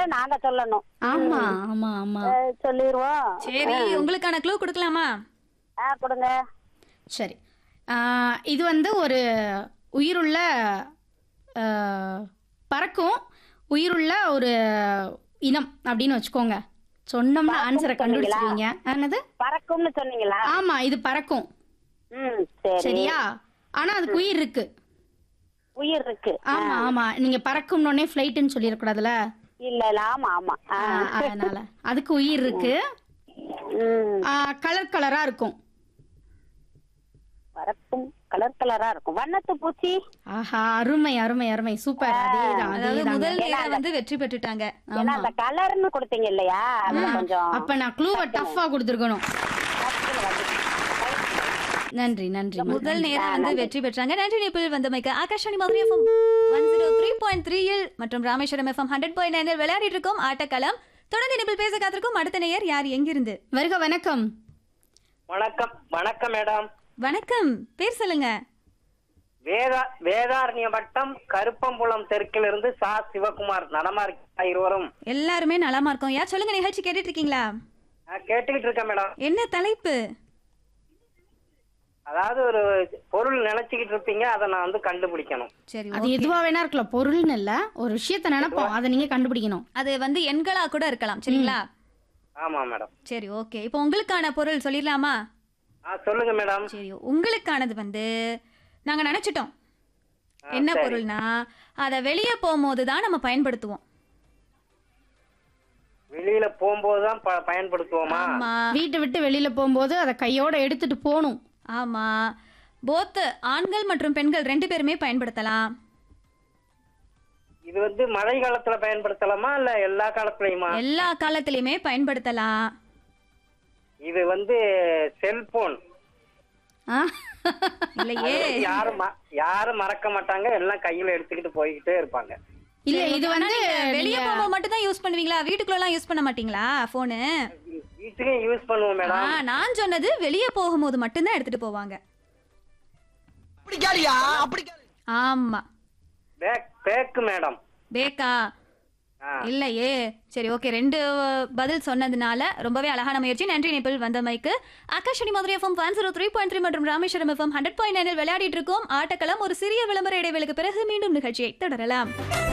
நாங்க சொல்லணும் ஆமா ஆமா ஆமா அஹ், சொல்லிருவோம் சரி உங்களுக்கான க்ளூ கொடுக்கலாமா ஆ கொடுங்க சரி ஆ, இது வந்து ஒரு உயிருள்ள ஆ, பறக்கும் உயிருள்ள ஒரு இனம் அப்படின்னு வச்சுக்கோங்க சொன்னோம்னா ஆன்சரை கண்டுபிடிச்சிருவீங்க என்னது பறக்கும்னு சொன்னீங்களா ஆமா இது பறக்கும் ம் சரி சரியா ஆனா அதுக்கு உயிர் இருக்கு உயிர் இருக்கு ஆமா ஆமா நீங்க பறக்கும்னோடனே ஃப்ளைட்டுன்னு சொல்லிடக்கூடாதுல இல்ல இல்ல ஆமா ஆமா ஆ. ஆ, அதனால அதுக்கு உயிர் இருக்கு ம் கலர் கலரா இருக்கும் பறக்கும் கலர் கலரா இருக்கும் வண்ணத்து பூச்சி ஆஹா அருமை அருமை அருமை சூப்பர் அதேதான் அதாவது அதேதாங்க முதல் நேரம் வந்து வெற்றி பெற்றுட்டாங்க ஏன்னா அந்த கலர்னு கொடுத்தீங்க இல்லையா அதுல கொஞ்சம் அப்ப நான் க்ளூவை டஃப்பா கொடுத்துருக்கணும் டக்குனு வந்துச்சு. நன்றி நன்றி முதல் நேரம் வந்து வெற்றி பெற்றாங்க நன்றி நேபிள் வந்தமைக்கு Akashvani Madurai FM one zero three point த்ரீயில் மற்றும் ராமேஸ்வரம் எஃப்எம் ஹண்ட்ரட் பாயிண்ட் நைனில் விளையாடிட்டு இருக்கோம் ஆட்டக்களம் தொடர்ந்து நேபிள் பேச காத்திருக்கும் அடுத்த நேயர் யார் எங்கிருந்து வருக வணக்கம் வணக்கம் வணக்கம் மேடம் வணக்கம் பேர் சொல்லுங்க வேதா வேதாரண்ய வட்டம் கருப்பம்புலம் தெற்கிலிருந்து சா சிவகுமார் நலமா இருக்கா இருவரும் எல்லாருமே நலமா இருக்கோம் யார் சொல்லுங்க நிகழ்ச்சி கேட்டுட்டு இருக்கீங்களா நான் கேட்டுக்கிட்டு இருக்கேன் மேடம் என்ன தலைப்பு அதாவது ஒரு பொருள் நினைச்சுக்கிட்டு இருப்பீங்க அதை நான் வந்து கண்டுபிடிக்கணும் சரி அது எதுவா வேணா இருக்கலாம் பொருள்னு இல்ல ஒரு விஷயத்த நினைப்போம் அதை நீங்க கண்டுபிடிக்கணும் அது வந்து எண்களா கூட இருக்கலாம் சரிங்களா ஆமா மேடம் சரி ஓகே இப்போ உங்களுக்கான பொருள் சொல்லிடலாமா ஆ சொல்லுங்க மேடம் சரி உங்களுக்கானது வந்து நாங்க நினைச்சிட்டோம் என்ன பொருள்னா அதை வெளியே போகும்போது தான் நம்ம பயன்படுத்துவோம் வெளியில போகும்போது தான் ப- பயன்படுத்துவோமா ஆமா வீட்டை விட்டு வெளியில போகும்போது அதை கையோட எடுத்துட்டு போகணும் ஆமா போத்து ஆண்கள் மற்றும் பெண்கள் ரெண்டு பேருமே பயன்படுத்தலாம் இது வந்து மழை காலத்துல பயன்படுத்தலாமா இல்ல எல்லா காலத்துலயுமா எல்லா காலத்திலயுமே பயன்படுத்தலாம் இது வந்து செல்போன் ஆ? இல்லையே யாரும் ம- யாரும் மறக்க மாட்டாங்க எல்லாம் கையில எடுத்துக்கிட்டு போய்கிட்டே இருப்பாங்க இல்ல இது வந்து வெளியே போகும்போது மட்டும் தான் யூஸ் பண்ணுவீங்களா வீட்டுக்குள்ள எல்லாம் யூஸ் பண்ண மாட்டீங்களா போனு வீட்டுக்கும் யூஸ் பண்ணுவோம் மேடம் நான் சொன்னது வெளியே போகும்போது மட்டும்தான் எடுத்துட்டு போவாங்க ஆமா பேக் பேக்கு மேடம் பேக்கா ஆ. இல்லையே சரி ஓகே ரெண்டு பதில் சொன்னதுனால ரொம்பவே அழகான முயற்சி நன்றி நேபிள் வந்தமைக்கு Akashvani Madurai FM one zero three point three மற்றும் ராமேஸ்வரம் எஃப்எம் ஹண்ட்ரட் பாயிண்ட் நைனில் விளையாடிட்டு இருக்கோம் ஆட்டக்களம் ஒரு சிறிய விளம்பர இடைவேளுக்கு பிறகு மீண்டும் நிகழ்ச்சியை தொடரலாம்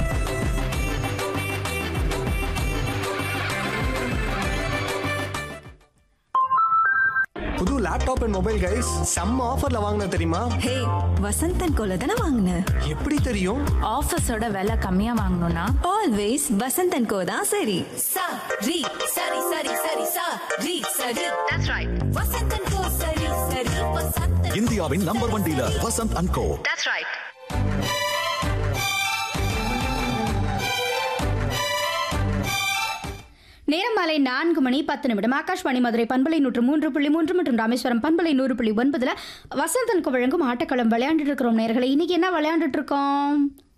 புது லேப்டாப் அண்ட் மொபைல் கைஸ் செம்ம ஆஃபர்ல வாங்கின தெரியுமா ஹே வசந்தன் கோல தானே வாங்கின எப்படி தெரியும் ஆஃபீஸோட விலை கம்மியா வாங்கணும்னா ஆல்வேஸ் வசந்தன் கோ தான் சரி சா ரி சரி சரி சரி சா ரி சரி தட்ஸ் ரைட் வசந்தன் கோ சரி சரி வசந்தன் இந்தியாவின் number one dealer Vasanth and co that's right நேரம் மாலை நான்கு மணி பத்து நிமிடம் ஆகாஷ்வாணி மதுரை பண்பலை நூற்று மூன்று புள்ளி மூன்று மற்றும் ராமேஸ்வரம் பண்பலை நூறு புள்ளி ஒன்பதுல வசந்தனுக்கு வழங்கும் ஆட்டக்களம் விளையாண்டுட்டு இருக்கிறோம் நேர்களை இன்னைக்கு என்ன விளையாண்டுட்டு இருக்கோம்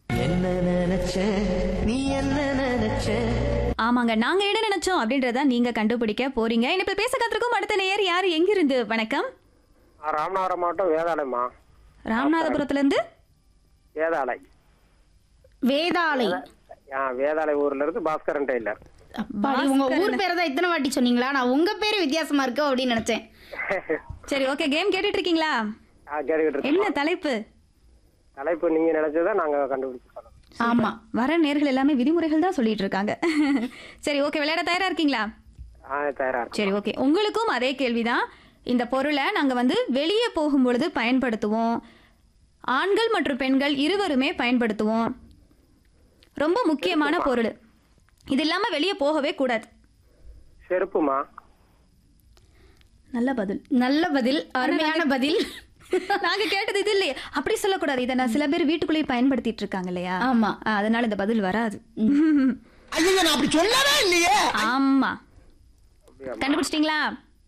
ஆமாங்க நாங்க என்ன நினைச்சோம் அப்படின்றத நீங்க கண்டுபிடிக்க போறீங்க இப்ப பேச காத்திருக்கோம் அடுத்த நேயர் யார் எங்கிருந்து வணக்கம் ஆ, ராமநாதபுரம் மாவட்டம் வேதாளைமா ராமநாதபுரத்துல இருந்து வேதாளை வேதாளை ஆ, வேதாளை ஊர்ல இருந்து பாஸ்கரன் டெய்லர் அப்பாடி, உங்க ஊர் பேரை தான் இத்தனை வாட்டி சொன்னீங்களா நான் உங்க பேரு வித்தியாசமா இருக்கு அப்படின்னு நினைச்சேன் சரி ஓகே கேம் கேட்டுட்டு இருக்கீங்களா ஆ, கேட்டுக்கிட்டு இருக்கோம். என்ன தலைப்பு தலைப்பு நீங்க நினைச்சதை நாங்க கண்டுபிடிச்சு சொல்லணும் ஆமா வர நேர்கள் எல்லாமே விதிமுறைகள் தான் சொல்லிட்டு இருக்காங்க சரி ஓகே விளையாட தயாரா இருக்கீங்களா ஆ தயாரா இருக்கு சரி ஓகே உங்களுக்கும் அதே கேள்விதான் இந்த பொருளை நாங்க வந்து வெளியே போகும் பொழுது பயன்படுத்துவோம் ஆண்கள் மற்றும் பெண்கள் இருவருமே பயன்படுத்துவோம் ரொம்ப முக்கியமான பொருள் இது இல்லாம வெளியே போகவே கூடாது செருப்புமா நல்ல பதில் நல்ல பதில் அருமையான பதில் நாங்க கேட்டது இது இல்லையே அப்படி சொல்லக்கூடாது இதை நான் சில பேர் வீட்டுக்குள்ளேயே பயன்படுத்திட்டு இருக்காங்க இல்லையா ஆமா. ஆ, அதனால இந்த பதில் வராது ஐயோ நான் அப்படி சொல்லவே இல்லையே ஆமா கண்டுபிடிச்சிட்டீங்களா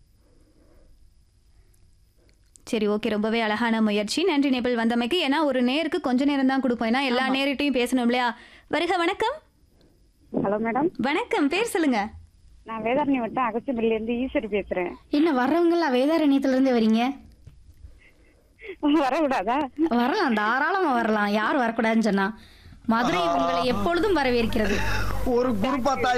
சரி ஓகே ரொம்பவே அழகான முயற்சி நன்றி நேபிள் வந்தமைக்கு ஏன்னா ஒரு நேருக்கு கொஞ்ச நேரம் தான் கொடுப்போம் ஏன்னா எல்லா நேரிட்டையும் பேசணும் இல்லையா வருக வணக்கம் ஹலோ மேடம் வணக்கம் பேர் சொல்லுங்க நான் வேதாரண்யம் வட்டம் அகச்சிபள்ளில இருந்து ஈஸ்வரி பேசுறேன் என்ன வர்றவங்கலாம் வேதாரண்யத்துல இருந்து வரீங்க வரக்கூடாதா வரலாம் தாராளமா வரலாம் யார் வரக்கூடாதுன்னு சொன்னா மதுரை உங்களை எப்பொழுதும் வரவேற்கிறது ஒரு குரு பார்த்தா